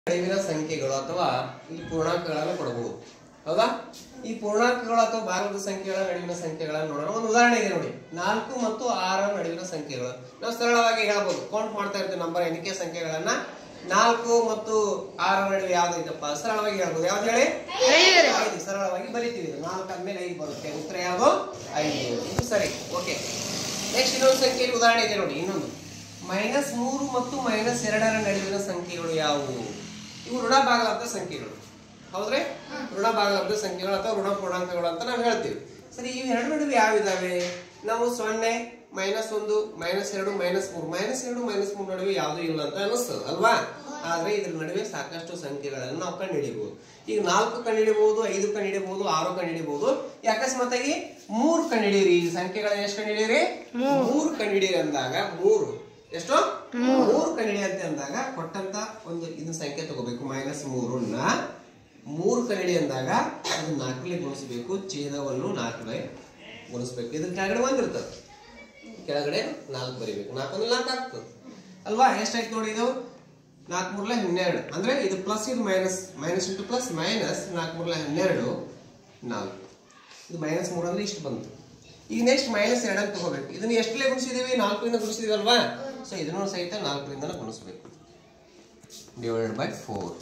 ನಡುವಿನ ಸಂಖ್ಯೆಗಳು ಅಥವಾ ಇಲ್ಲಿ ಪೂರ್ಣಾಂಕಗಳನ್ನು ಕೊಡಬಹುದು ಹೌದಾ ಈ ಪೂರ್ಣಾಂಕಗಳು ಅಥವಾ ಭಾಗದ ಸಂಖ್ಯೆಗಳ ನಡುವಿನ ಸಂಖ್ಯೆಗಳನ್ನು ನೋಡೋಣ ಒಂದು ಉದಾಹರಣೆ ಇದೆ ನೋಡಿ ನಾಲ್ಕು ಮತ್ತು ಆರರ ನಡುವಿನ ಸಂಖ್ಯೆಗಳು ನಾವು ಸರಳವಾಗಿ ಹೇಳ್ಬೋದು ಕೌಂಟ್ ಮಾಡ್ತಾ ಇರ್ತೀವಿ ನಂಬರ್ ಎಣಿಕೆ ಸಂಖ್ಯೆಗಳನ್ನ ನಾಲ್ಕು ಮತ್ತು ಆರರ ನಡುವೆ ಯಾವ್ದು ಐತಪ್ಪ ಸರಳವಾಗಿ ಹೇಳ್ಬೋದು ಯಾವ್ದು ಹೇಳಿ ಐದು ಸರಳವಾಗಿ ಬರಿತೀವಿ ಇದು ನಾಲ್ಕು ಆದ್ಮೇಲೆ ಐದು ಬರುತ್ತೆ ಉತ್ತರ ಯಾವುದು ಐದು ಇದು ಸರಿ ಓಕೆ ನೆಕ್ಸ್ಟ್ ಇನ್ನೊಂದು ಸಂಖ್ಯೆಯಲ್ಲಿ ಉದಾಹರಣೆ ಇದೆ ನೋಡಿ ಇನ್ನೊಂದು ಮೈನಸ್ ಮೂರು ಮತ್ತು ಮೈನಸ್ ಎರಡರ ನಡುವಿನ ಸಂಖ್ಯೆಗಳು ಯಾವುವು ಇವು ಋಣ ಭಾಗಲಬ್ಧ ಸಂಖ್ಯೆಗಳು ಹೌದ್ರಿ ಋಣ ಭಾಗಲಬ್ಧ ಸಂಖ್ಯೆಗಳು ಅಥವಾ ಋಣ ಪೂರ್ಣಾಂಕಗಳು ಅಂತ ನಾವು ಹೇಳ್ತೀವಿ ಸರಿ ಇವು ಎರಡು ನಡುವೆ ಯಾವಿದಾವೆ ನಾವು ಸೊನ್ನೆ ಮೈನಸ್ ಒಂದು ಮೈನಸ್ ಎರಡು ಮೈನಸ್ ಮೂರು ಮೈನಸ್ ಎರಡು ಮೈನಸ್ ಮೂರು ನಡುವೆ ಯಾವುದು ಇಲ್ಲ ಅಂತ ಅನಿಸ್ತದೆ ಅಲ್ವಾ ಆದ್ರೆ ಇದ್ರ ನಡುವೆ ಸಾಕಷ್ಟು ಸಂಖ್ಯೆಗಳನ್ನು ನಾವು ಕಂಡುಹಿಡಿಬಹುದು ಈಗ ನಾಲ್ಕು ಕಂಡುಹಿಡಿಬಹುದು ಐದು ಕಂಡುಹಿಡಿಬಹುದು ಆರು ಕಂಡುಹಿಡಿಬಹುದು ಅಕಸ್ಮಾತಾಗಿ ಮೂರು ಕಂಡುಹಿಡಿಯಿರಿ ಈ ಸಂಖ್ಯೆಗಳನ್ನ ಎಷ್ಟು ಕಂಡುಹಿಡಿಯಿರಿ ಮೂರು ಕಂಡುಹಿಡಿಯಿರಿ ಅಂದಾಗ ಮೂರು ಎಷ್ಟು ಮೂರು ಕಂಡುಹಿಡಿ ಅಂತ ಅಂದಾಗ ಕೊಟ್ಟಂತ ಒಂದು ಇದು ಸಂಖ್ಯೆ ತಗೋಬೇಕು ಮೈನಸ್ ಮೂರನ್ನ ಮೂರು ಕಂಡುಹಿಡಿ ಅಂದಾಗ ಅದು ನಾಲ್ಕಲೆ ಗುಣಿಸಬೇಕು ಛೇದವನ್ನು ನಾಲ್ಕಲೆ ಗುಣಿಸ್ಬೇಕು ಇದ್ರ ಕೆಳಗಡೆ ಒಂದಿರ್ತದೆ ಕೆಳಗಡೆ ನಾಲ್ಕು ಬರಿಬೇಕು ನಾಲ್ಕು ಅಂದ್ರೆ ನಾಲ್ಕು ಆಗ್ತದೆ ಅಲ್ವಾ ಎಷ್ಟಾಯ್ತು ನೋಡಿ ಇದು ನಾಲ್ಕು ಮೂರ್ಲೆ ಹನ್ನೆರಡು ಅಂದ್ರೆ ಇದು ಪ್ಲಸ್ ಇದು minus minus into plus minus ನಾಲ್ಕು ಮೂರ್ಲೆ ಹನ್ನೆರಡು ನಾಲ್ಕು ಇದು ಮೈನಸ್ ಮೂರು ಅಂದ್ರೆ ಇಷ್ಟು ಬಂತು ಈಗ ನೆಕ್ಸ್ಟ್ ಮೈನಸ್ ಎರಡನ್ನು ತಗೋಬೇಕು ಇದನ್ನ ಎಷ್ಟಲೇ ಗುಣಿಸಿದೀವಿ ನಾಲ್ಕರಿಂದ ಗುಣಿಸಿದೀವಿ ಅಲ್ವಾ ಸೊ ಇದನ್ನು ಸಹಿತ ನಾಲ್ಕರಿಂದ ಗುಣಿಸ್ಬೇಕು ಡಿವೈಡೆಡ್ ಬೈ ಫೋರ್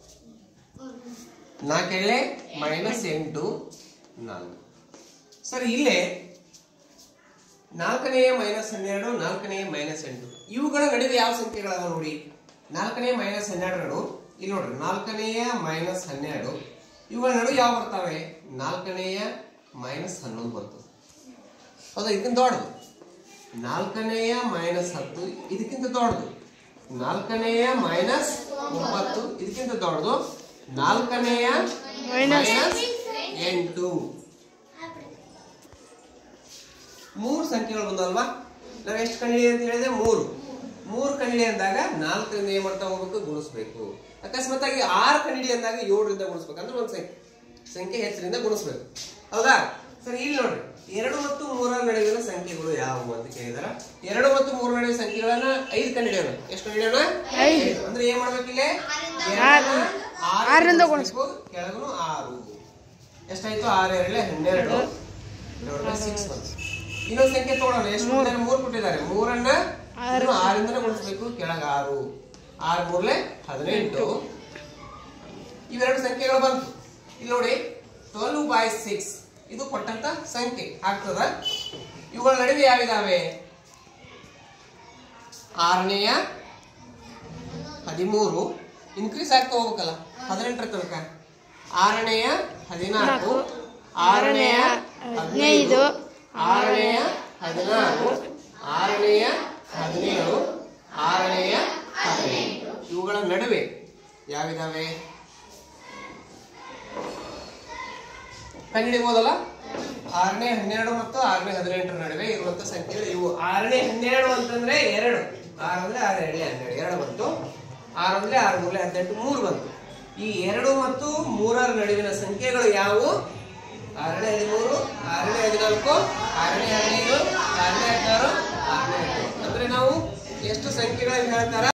ನಾಲ್ಕೆಳೆ ಮೈನಸ್ ಎಂಟು ನಾಲ್ಕು ಸರ್ ಇಲ್ಲೇ ನಾಲ್ಕನೆಯ ಮೈನಸ್ ಹನ್ನೆರಡು ನಾಲ್ಕನೆಯ ಮೈನಸ್ ಎಂಟು ಇವುಗಳ ನಡುವೆ ಯಾವ ಸಂಖ್ಯೆಗಳವ ನೋಡಿ ನಾಲ್ಕನೆಯ ಮೈನಸ್ ಹನ್ನೆರಡು ಇಲ್ಲಿ ನೋಡ್ರಿ ನಾಲ್ಕನೆಯ ಮೈನಸ್ ಹನ್ನೆರಡು ಇವುಗಳ ನಡುವೆ ಯಾವ ಬರ್ತಾವೆ ನಾಲ್ಕನೆಯ ಮೈನಸ್ ಹನ್ನೊಂದು ಬರ್ತದೆ ಹೌದಾ ಇದಕ್ಕಿಂತ ದೊಡ್ಡದು ನಾಲ್ಕನೆಯ ಮೈನಸ್ ಹತ್ತು ಇದಕ್ಕಿಂತ ದೊಡ್ಡದು ನಾಲ್ಕನೆಯ ಮೈನಸ್ ಒಂಬತ್ತು ಇದಕ್ಕಿಂತ ದೊಡ್ಡದು ನಾಲ್ಕನೆಯ ಮೈನಸ್ ಎಂಟು ಮೂರು ಸಂಖ್ಯೆಗಳು ಬಂದಲ್ವಾ ನಾವು ಎಷ್ಟು ಕಂಡಿಡಿ ಅಂತ ಹೇಳಿದ್ರೆ ಮೂರು ಮೂರು ಕಂಡಿಡಿ ಅಂದಾಗ ನಾಲ್ಕರಿಂದ ಏನ್ ಮಾಡ್ತಾ ಹೋಗ್ಬೇಕು ಗುಣಿಸ್ಬೇಕು ಅಕಸ್ಮಾತ್ ಆಗಿ ಆರು ಕಂಡಿಡಿ ಅಂದಾಗ ಏಳರಿಂದ ಗುಣಿಸ್ಬೇಕು ಅಂದ್ರೆ ಒಂದು ಸಂಖ್ಯೆ ಸಂಖ್ಯೆ ಹೆಚ್ಚರಿಂದ ಗುಣಿಸ್ಬೇಕು ಹೌದಾ ಸರಿ ಇಲ್ಲಿ ನೋಡ್ರಿ ಎರಡು ಮತ್ತು ಮೂರರ ನಡುವಿನ ಸಂಖ್ಯೆಗಳು ಯಾವುವು ಅಂತ ಕೇಳಿದಾರ ಎರಡು ಮತ್ತು ಮೂರರ ನಡುವಿನ ಸಂಖ್ಯೆಗಳನ್ನ ಐದು ಕಂಡಿಡಿಯೋಣ ಎಷ್ಟು ಕಂಡಿಡಿಯೋಣ ಐದು. ಅಂದ್ರೆ ಏನ್ ಮಾಡ್ಬೇಕಿಲ್ಲ ಆರರಿಂದ ಗುಣಿಸ್ಬೇಕು ಕೆಳಗನು ಆರು ಎಷ್ಟಾಯ್ತು ಆರು ಎರಡೇ ಹನ್ನೆರಡು ಸಿಕ್ಸ್ ಬಂತು ಇನ್ನೊಂದು ಸಂಖ್ಯೆ ತಗೊಳ್ಳೋಣ ಎಷ್ಟು ಕೊಟ್ಟಿದ್ದಾರೆ ಮೂರು ಕೊಟ್ಟಿದ್ದಾರೆ ಮೂರನ್ನ ಇನ್ನು ಆರಿಂದ ಗುಣಿಸ್ಬೇಕು ಕೆಳಗ ಆರು ಆರು ಮೂರ್ಲೆ ಹದಿನೆಂಟು ಇವೆರಡು ಸಂಖ್ಯೆಗಳು ಬಂತು ಇಲ್ಲಿ ನೋಡಿ ಟ್ವೆಲ್ವ್ ಬೈ ಸಿಕ್ಸ್ ಇದು ಕೊಟ್ಟಂತ ಸಂಖ್ಯೆ ಆಗ್ತದ ಇವುಗಳ ನಡುವೆ ಯಾವಿದಾವೆ ಆರನೆಯ ಹದಿಮೂರು ಇನ್ಕ್ರೀಸ್ ಆಗ್ತಾ ಹೋಗ್ಬೇಕಲ್ಲ ಹದಿನೆಂಟರ ತನಕ ಆರನೆಯ ಹದಿನಾಲ್ಕು ಆರನೆಯ ಹದಿನೈದು ಆರನೆಯ ಹದಿನಾರು ಆರನೆಯ ಹದಿನೇಳು ಆರನೆಯ ಹದಿನೆಂಟು ಇವುಗಳ ನಡುವೆ ಯಾವಿದಾವೆ ಕಂಡುಹಿಡಿಬಹುದಲ್ಲ ಆರನೇ ಹನ್ನೆರಡು ಮತ್ತು ಆರನೇ ಹದಿನೆಂಟರ ನಡುವೆ ಇರುವಂತ ಸಂಖ್ಯೆಗಳು ಇವು ಆರನೇ ಹನ್ನೆರಡು ಅಂತಂದ್ರೆ ಎರಡು ಆರು ಅಂದ್ರೆ ಆರು ಎರಡನೇ ಹನ್ನೆರಡು ಎರಡು ಬಂತು ಆರು ಅಂದ್ರೆ ಆರು ಮೂರನೇ ಹದಿನೆಂಟು ಮೂರು ಬಂತು ಈ ಎರಡು ಮತ್ತು ಮೂರರ ನಡುವಿನ ಸಂಖ್ಯೆಗಳು ಯಾವುವು ಆರನೇ ಹದಿಮೂರು ಆರನೇ ಹದಿನಾಲ್ಕು ಆರನೇ ಹದಿನೈದು ಆರನೇ ಹದಿನಾರು ಆರನೇ ಹದಿನೈದು ಅಂದ್ರೆ ನಾವು ಎಷ್ಟು ಸಂಖ್ಯೆಗಳನ್ನು ಹೇಳ್ತಾರ